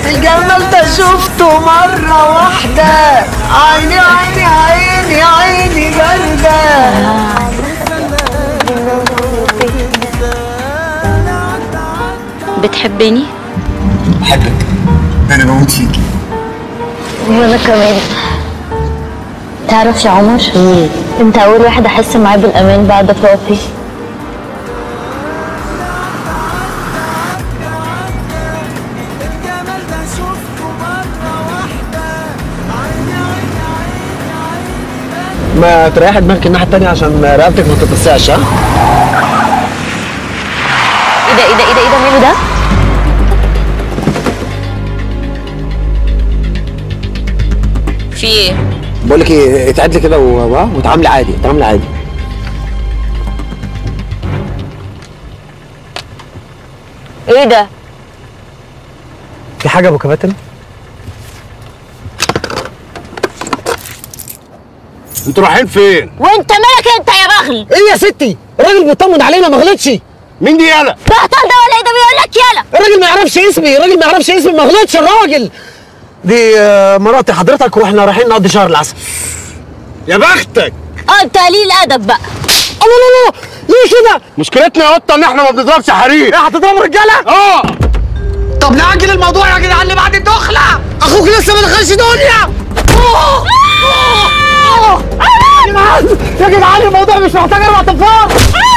الجمال ده شفته مرة واحدة عيني عيني عيني عيني جردة بتحبني بحبك ده انا بموت فيكي وانا كمان تعرف يا عمر انت اول واحد احس معاه بالامان بعد بابي ما تريح دماغك الناحيه التانيه عشان رقبتك ما تتوسعش ها ايه ده ايه ده ايه ده ايه ده ماله ده في ايه بقول لك ايه اتعدلي كده و- و- وتعاملي عادي تعاملي عادي ايه ده في حاجه يا ابو كباتن انتوا رايحين فين؟ وانت مالك انت يا بغل ايه يا ستي الراجل بيطمن علينا ما غلطش مين دي يالا؟ بهطل ده ولا ايه ده بيقول لك يلا الراجل ما يعرفش اسمي الراجل ما يعرفش اسمي ما غلطش الراجل دي آه، مراتي حضرتك واحنا رايحين نقضي شهر العسل يا بختك اه انت قليل ادب بقى الله الله الله ليه كده مشكلتنا يا قطه ان احنا ما بنضربش حريق ايه هتضرب رجاله اه طب نأجل الموضوع يا جدعان اللي بعد الدخله اخوك لسه ما دخلش دنيا أوه! أوه! أوه! يا جدعان يا جدعان الموضوع مش محتاج اربع تنفار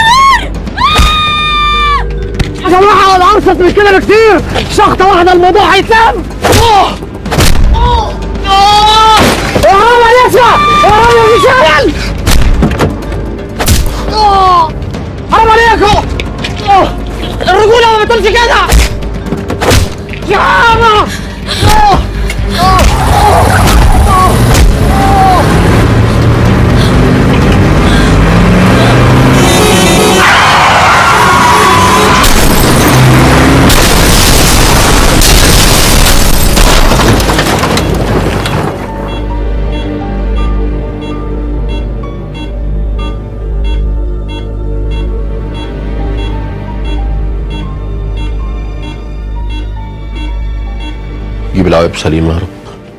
يا جماعه انا ارشد من كده بكتير شخطه واحده الموضوع هيتلم أوه! أوه! أوه! يا رب يا يسمع يا رب يا مشاعل أوه! حرام عليكم أوه! الرجوله ما بتقولش كده يا ماما أوه! أوه! أوه! أوه! جيب العواقب سليمة يا رب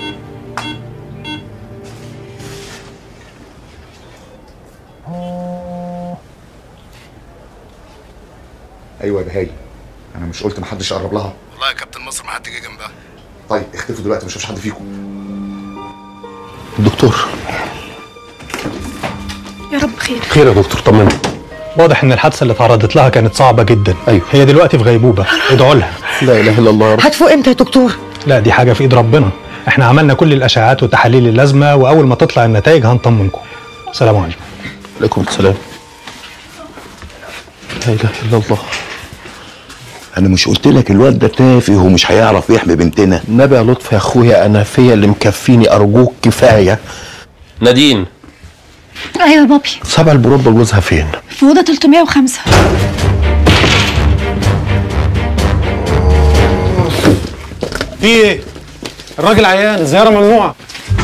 ايوه يا بهاي انا مش قلت محدش يقرب لها والله يا كابتن مصر ما حد جه جنبها طيب اختفوا دلوقتي ما اشوفش حد فيكم الدكتور يا رب خير خير يا دكتور طمني واضح ان الحادثه اللي اتعرضت لها كانت صعبه جدا أيوة. هي دلوقتي في غيبوبه ادعوا لها لا اله الا الله يا رب هتفوق امتى يا دكتور لا دي حاجه في ايد ربنا احنا عملنا كل الاشعاعات والتحاليل اللازمه واول ما تطلع النتائج هنطمنكم سلام عليكم عليكم السلام لا اله الا الله انا مش قلت لك الواد ده تافه ومش هيعرف يحمي بنتنا النبي يا لطفي يا اخويا انا فيا اللي مكفيني ارجوك كفايه نادين ايوه يا بابي سبع البروبه جوزها فين في اوضه 305 في ايه الراجل عيان الزياره ممنوعه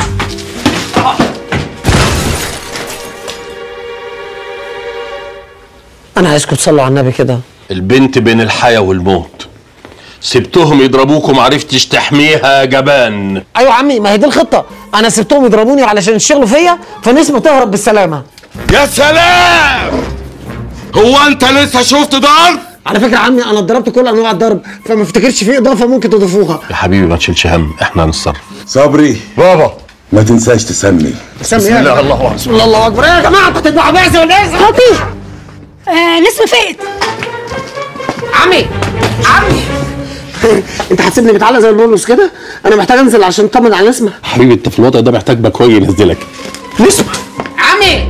انا عايزكم تصلوا على النبي كده البنت بين الحياه والموت سبتهم يضربوكم عرفتش تحميها يا جبان ايوه يا عمي ما هي دي الخطه انا سبتهم يضربوني علشان يشتغلوا فيا فنسمه تهرب بالسلامه يا سلام هو انت لسه شفت ضرب على فكره يا عمي انا اتضربت كل انواع الضرب فما افتكرش في اضافه ممكن تضيفوها يا حبيبي ما تشيلش هم احنا هنتصرف صبري بابا ما تنساش تسمي بسم الله الله اكبر بسم الله الله اكبر إيه يا جماعه انتوا هتدفعوا بعزه ولا ايه؟ بابي آه نسمة فقت عمي عمي انت هتسيبني متعلق زي البولوس كده انا محتاج انزل عشان اطمن على نسمه حبيبي انت في الوضع ده محتاج باكوي ينزلك نسمه عمي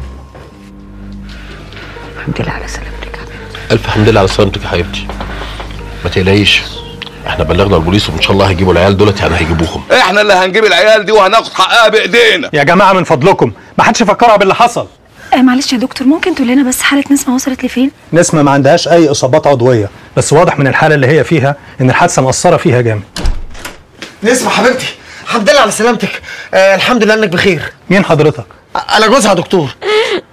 الحمد لله على سلامتك الف حمد لله على سلامتك يا حبيبتي ما تقلقيش احنا بلغنا البوليس وان شاء الله هيجيبوا العيال دولت يعني هيجيبوهم احنا اللي هنجيب العيال دي وهناخد حقها بايدينا يا جماعه من فضلكم ما حدش يفكرها باللي حصل آه معلش يا دكتور ممكن تقول لنا بس حالة نسمة وصلت لفين؟ نسمه ما عندهاش اي اصابات عضويه بس واضح من الحاله اللي هي فيها ان الحادثه مأثره فيها جامد نسمه حبيبتي الحمد لله على سلامتك آه الحمد لله انك بخير مين حضرتك انا جوزها يا دكتور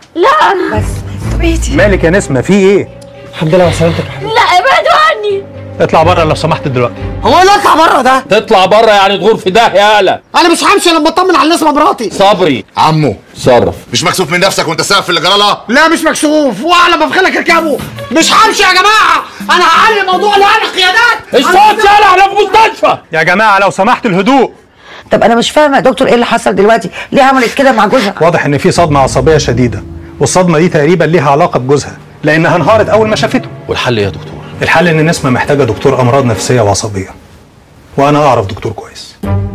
طب ايه دي؟ مالك يا نسمه في ايه الحمد لله على سلامتك يا حبيبتي لا ابعدوا عني اطلع بره لو سمحت دلوقتي هو اللي اطلع بره ده تطلع بره يعني تغور في ده يالا انا مش همشي لما اطمن على الناس مراتي صبري عمو صرف مش مكسوف من نفسك وانت سقف اللي جرالها لا مش مكسوف واعلى ما في خلك اركبه مش همشي يا جماعه انا هعلي موضوع لعنة قيادات الصوت يالا احنا في مستشفى يا جماعه لو سمحت الهدوء طب انا مش فاهمه يا دكتور ايه اللي حصل دلوقتي ليه عملت كده مع جوزها واضح ان في صدمه عصبيه شديده والصدمه دي تقريبا ليها علاقه بجوزها لانها انهارت اول ما شافته والحل ايه يا دكتور الحل ان نسمه محتاجه دكتور امراض نفسيه وعصبيه وانا اعرف دكتور كويس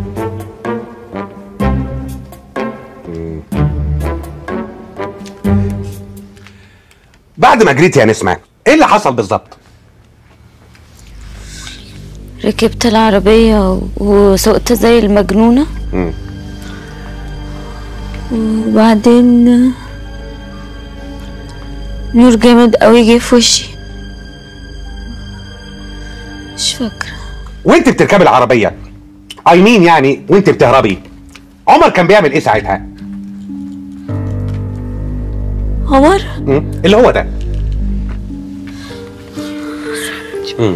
بعد ما جريت يا نسمة ايه اللي حصل بالظبط ركبت العربية وسوقت زي المجنونة مم. وبعدين نور جامد قوي جه في وشي مش فاكرة وانت بتركبي العربية اي مين يعني وانت بتهربي عمر كان بيعمل ايه ساعتها عمر مم. اللي هو ده مم.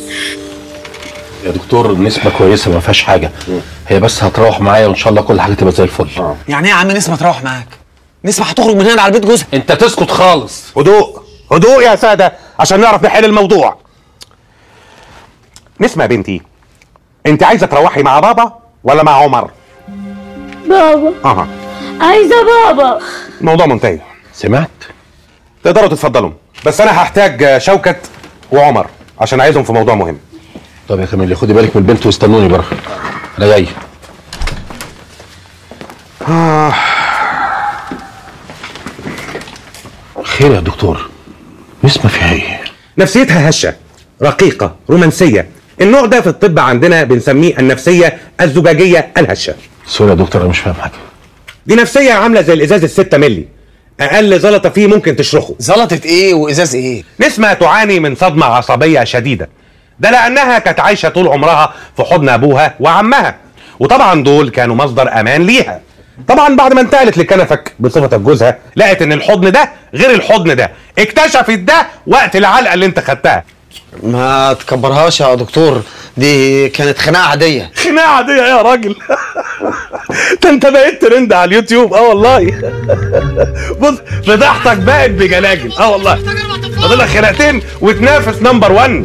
يا دكتور النسبة كويسة ما فيهاش حاجة هي بس هتروح معايا وان شاء الله كل حاجة تبقى زي الفل يعني ايه يا عم نسمة تروح معاك نسمة هتخرج من هنا على بيت جوزها انت تسكت خالص هدوء هدوء يا سادة عشان نعرف نحل الموضوع نسمة يا بنتي انت عايزة تروحي مع بابا ولا مع عمر بابا اها عايزة بابا الموضوع منتهي سمعت تقدروا تتفضلوا بس انا هحتاج شوكت وعمر عشان عايزهم في موضوع مهم طب يا كاميليا خدي بالك من البنت واستنوني بره انا جاي آه. خير يا دكتور نسمة فيها ايه نفسيتها هشة رقيقة رومانسية النوع ده في الطب عندنا بنسميه النفسية الزجاجية الهشة سوري يا دكتور انا مش فاهم حاجة دي نفسية عاملة زي الإزاز الستة ملي أقل زلطة فيه ممكن تشرخه زلطة ايه وازاز ايه نسمة تعاني من صدمة عصبية شديدة ده لأنها كانت عايشة طول عمرها في حضن أبوها وعمها وطبعا دول كانوا مصدر أمان ليها طبعا بعد ما انتقلت لكنفك بصفتك جوزها لقت ان الحضن ده غير الحضن ده اكتشفت ده وقت العلقه اللي انت خدتها ما تكبرهاش يا دكتور دي كانت خناقة عادية خناقه عاديه يا راجل ده انت بقيت ترند على اليوتيوب اه والله بص فضحتك بقت بجلاجل اه والله فاضل لك خناقتين وتنافس نمبر 1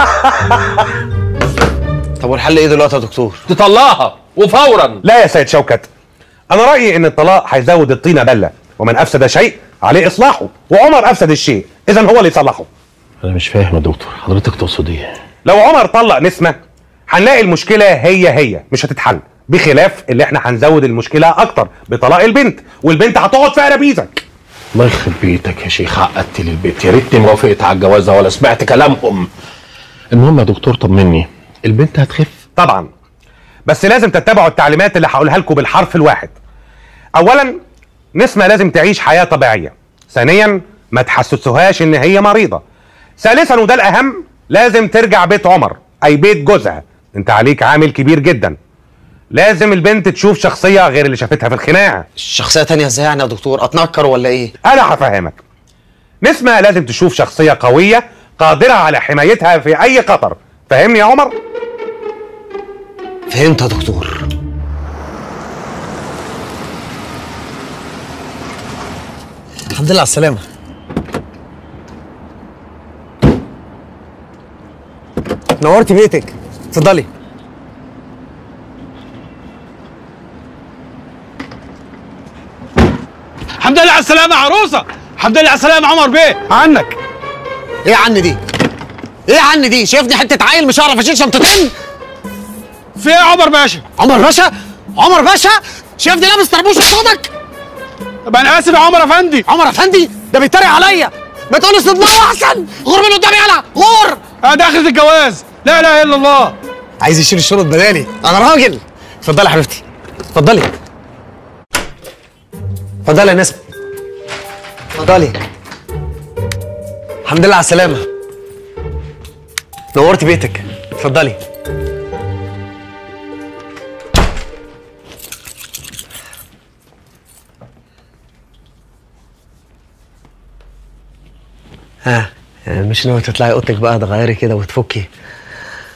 طب والحل ايه دلوقتي يا دكتور تطلقها وفورا لا يا سيد شوكت انا رايي ان الطلاق هيزود الطينه بله ومن افسد شيء عليه اصلاحه وعمر افسد الشيء اذا هو اللي يصلحه انا مش فاهم يا دكتور حضرتك تقصد ايه لو عمر طلق نسمه هنلاقي المشكله هي هي مش هتتحل بخلاف اللي احنا هنزود المشكله اكتر بطلاق البنت والبنت هتقعد في قرابيزك الله يخرب بيتك يا شيخ عقدت لي البيت يا ريتني ما وافقت على الجوازه ولا سمعت كلامهم المهم يا دكتور طمني البنت هتخف طبعا بس لازم تتبعوا التعليمات اللي هقولها لكم بالحرف الواحد اولا نسمه لازم تعيش حياه طبيعيه ثانيا ما تحسسوهاش ان هي مريضه ثالثا وده الاهم لازم ترجع بيت عمر اي بيت جوزها انت عليك عامل كبير جدا لازم البنت تشوف شخصيه غير اللي شافتها في الخناقه شخصية تانية ازاي يعني يا دكتور اتنكر ولا ايه انا هفهمك نسمة لازم تشوف شخصية قوية قادرة على حمايتها في اي خطر فاهمني يا عمر فهمت يا دكتور الحمد لله على السلامة نورتي بيتك اتفضلي الحمد لله على السلامة يا عروسة الحمد لله على السلامة عمر بيه عنك ايه عني دي ايه عني دي شايفني حتة عيل مش هعرف اشيل شنطتين في ايه يا عمر باشا عمر باشا عمر باشا شايفني لابس طربوش قصادك طب انا اسف يا عمر افندي عمر افندي ده بيتريق عليا ما تقول استطلاع احسن غور من قدامي يلا غور اه ده اخرة الجواز لا اله الا الله عايز يشيل الشنط بدالي انا راجل اتفضلي يا حبيبتي اتفضلي اتفضلي يا نسمة اتفضلي الحمد لله على السلامة نورت بيتك اتفضلي ها مش ناوي تطلعي اوضتك بقى تغيري كده وتفكي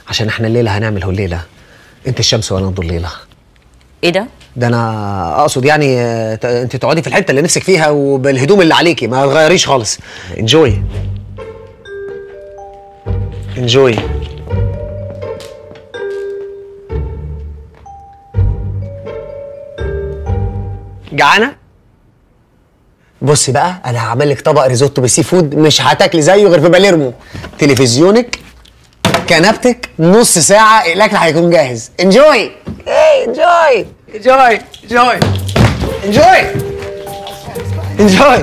عشان احنا الليله هنعمل هالليله انت الشمس وانا الضليله ايه ده؟ ده انا اقصد يعني آه، ت- انت تقعدي في الحته اللي نفسك فيها وبالهدوم اللي عليكي ما تغيريش خالص انجوي انجوي جعانه بصي بقى انا هعمل لك طبق ريزوتو بالسي فود مش هتاكلي زيه غير في باليرمو تلفزيونك كنبتك نص ساعه الاكل هيكون جاهز انجوي انجوي انجوي انجوي انجوي انجوي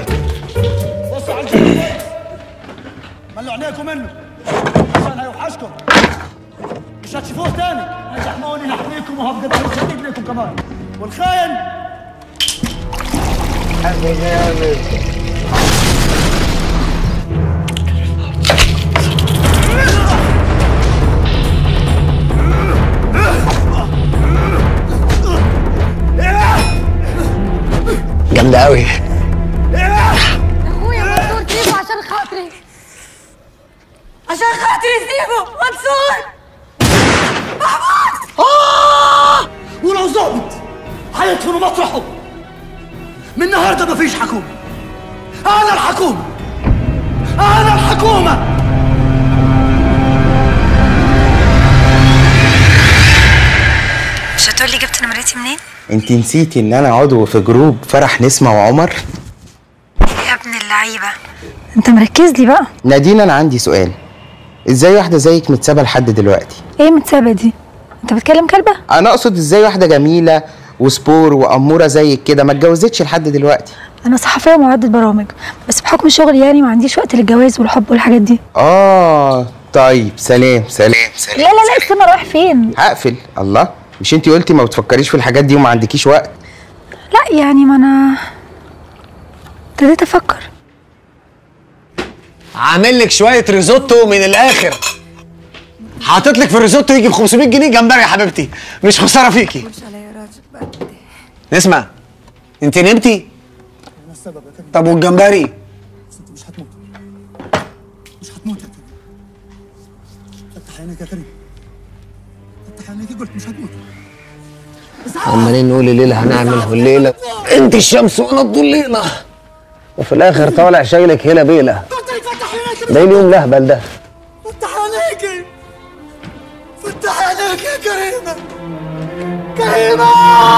ملوا عينيكم منه عشان هيوحشكم مش هتشوفوه تاني هتحموني هحميكم وهبقى ضهر شديد لكم كمان والخاين جامده قوي اخويا منصور سيبه عشان خاطري عشان خاطري سيبه منصور محمود آه ولو ظابط هيدفنوا مطرحه من النهارده مفيش حكومة أنا الحكومة أنا الحكومة مش هتقولي جبت نمرتي منين انت نسيتي ان انا عضو في جروب فرح نسمة وعمر يا ابن اللعيبه انت مركز لي بقى نادين انا عندي سؤال ازاي واحدة زيك متسابة لحد دلوقتي ايه متسابه دي انت بتكلم كلبه انا اقصد ازاي واحدة جميلة وسبور وامورة زيك كده ما اتجوزتش لحد دلوقتي انا صحفيه ومعدة برامج بس بحكم شغلي يعني ما عنديش وقت للجواز والحب والحاجات دي اه طيب سلام سلام لا سلام لا لا استنى رايح فين هقفل الله مش انت قلتي ما بتفكريش في الحاجات دي وما عندكيش وقت لا يعني ما انا ابتديت افكر عامل لك شويه ريزوتو من الاخر حاطط لك في الريزوتو يجي ب 500 جنيه جمبري يا حبيبتي مش خساره فيكي نسمع انت نمتي أنا السبب يا كريم طب والجمبري بس أنت مش هتموت مش هتموت يا كريم فتح عينيك يا كريم فتح عينيك قلت مش هتموت عمالين نقول الليله هنعمل الليله انت الشمس وانا الضليله وفي الاخر طالع شايلك هيلا بيلا ده اليوم لهبل ده فتح عينيك فتح عينيك يا كريمة كريمة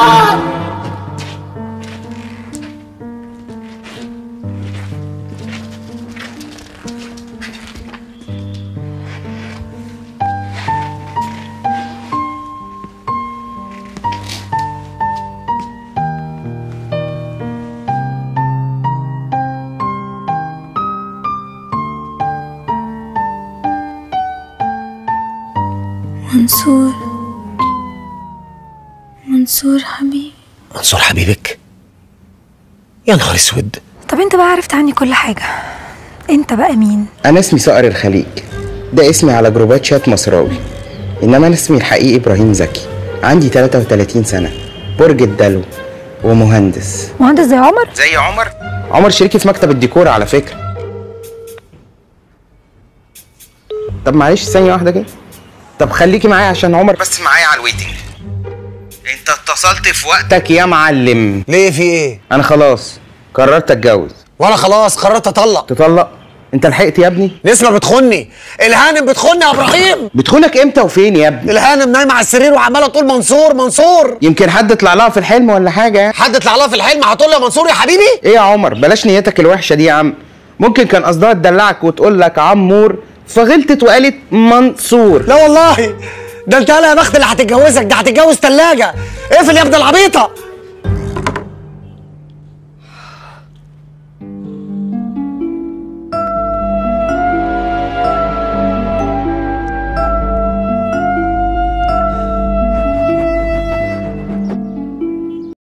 منصور منصور حبيبي منصور حبيبك يا نهار اسود طب انت بقى عرفت عني كل حاجه انت بقى مين انا اسمي صقر الخليج ده اسمي على جروبات شات مصراوي انما انا اسمي الحقيقي ابراهيم زكي عندي 33 سنه برج الدلو ومهندس مهندس زي عمر زي عمر عمر شريكي في مكتب الديكور على فكره طب معلش ثانيه واحده كده طب خليكي معايا عشان عمر بس معايا على الويتنج انت اتصلت في وقتك يا معلم ليه في ايه انا خلاص قررت اتجوز وانا خلاص قررت اطلق تطلق انت لحقت يا ابني نسمة بتخني الهانم بتخني يا ابراهيم بتخونك امتى وفين يا ابني الهانم نايمه على السرير وعماله تقول منصور منصور يمكن حد طلع لها في الحلم ولا حاجه حد طلع لها في الحلم هتقول لي يا منصور يا حبيبي ايه يا عمر بلاش نيتك الوحشه دي يا عم ممكن كان قصدها تدلعك وتقول لك عمور فغلطت وقالت منصور لا والله ده انت يا بخت اللي هتتجوزك ده هتتجوز ثلاجه اقفل يا ابن العبيطه